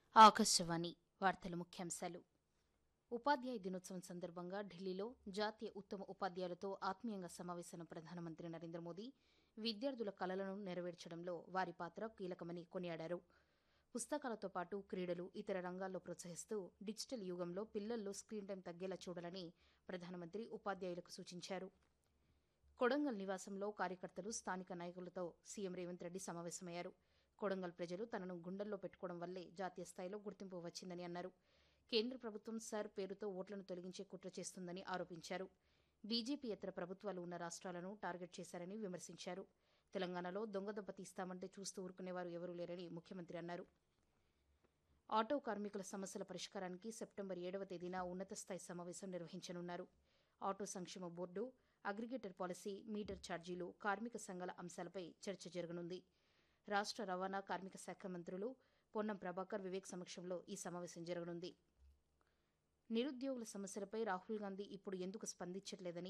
ఆకాశవాణి వార్తల ముఖ్యాంశాలు ఉపాధ్యాయ దినోత్సవం సందర్భంగా ఢిల్లీలో జాతీయ ఉత్తమ ఉపాధ్యాయులతో ఆత్మీయంగా సమావేశమైన ప్రధానమంత్రి నరేంద్ర మోదీ విద్యార్థుల కలలను నెరవేర్చడంలో వారి పాత్ర కీలకమని కొనియాడారు పుస్తకాలతో పాటు క్రీడలు ఇతర రంగాల్లో ప్రోత్సహిస్తూ డిజిటల్ యుగంలో పిల్లల్లో స్క్రీన్ టైం తగ్గేలా చూడాలని ప్రధానమంత్రి ఉపాధ్యాయులకు సూచించారు కొడంగల్ నివాసంలో కార్యకర్తలు స్థానిక నాయకులతో సీఎం రేవంత్ రెడ్డి సమావేశమయ్యారు కొడంగల్ ప్రజలు తనను గుండెల్లో పెట్టుకోవడం వల్లే జాతీయ స్థాయిలో గుర్తింపు వచ్చిందని అన్నారు కేంద్ర ప్రభుత్వం సర్ పేరుతో ఓట్లను తొలగించే కుట్ర చేస్తుందని ఆరోపించారు బీజేపీయేతర ప్రభుత్వాలు ఉన్న రాష్ట్రాలను టార్గెట్ చేశారని విమర్శించారు తెలంగాణలో దొంగదెబ్బ తీస్తామంటే చూస్తూ ఊరుకునేవారు ఎవరూ లేరని ముఖ్యమంత్రి అన్నారు ఆటో కార్మికుల సమస్యల పరిష్కారానికి సెప్టెంబర్ ఏడవ తేదీన ఉన్నత స్థాయి సమావేశం నిర్వహించనున్నారు ఆటో సంక్షేమ బోర్డు అగ్రిగేటర్ పాలసీ మీటర్ ఛార్జీలు కార్మిక సంఘాల అంశాలపై చర్చ జరగనుంది రాష్ట్ర రవాణా కార్మిక శాఖ మంత్రులు పొన్నం ప్రభాకర్ వివేక్ సమక్షంలో ఈ సమావేశం జరగనుంది నిరుద్యోగుల సమస్యలపై రాహుల్ గాంధీ ఇప్పుడు ఎందుకు స్పందించట్లేదని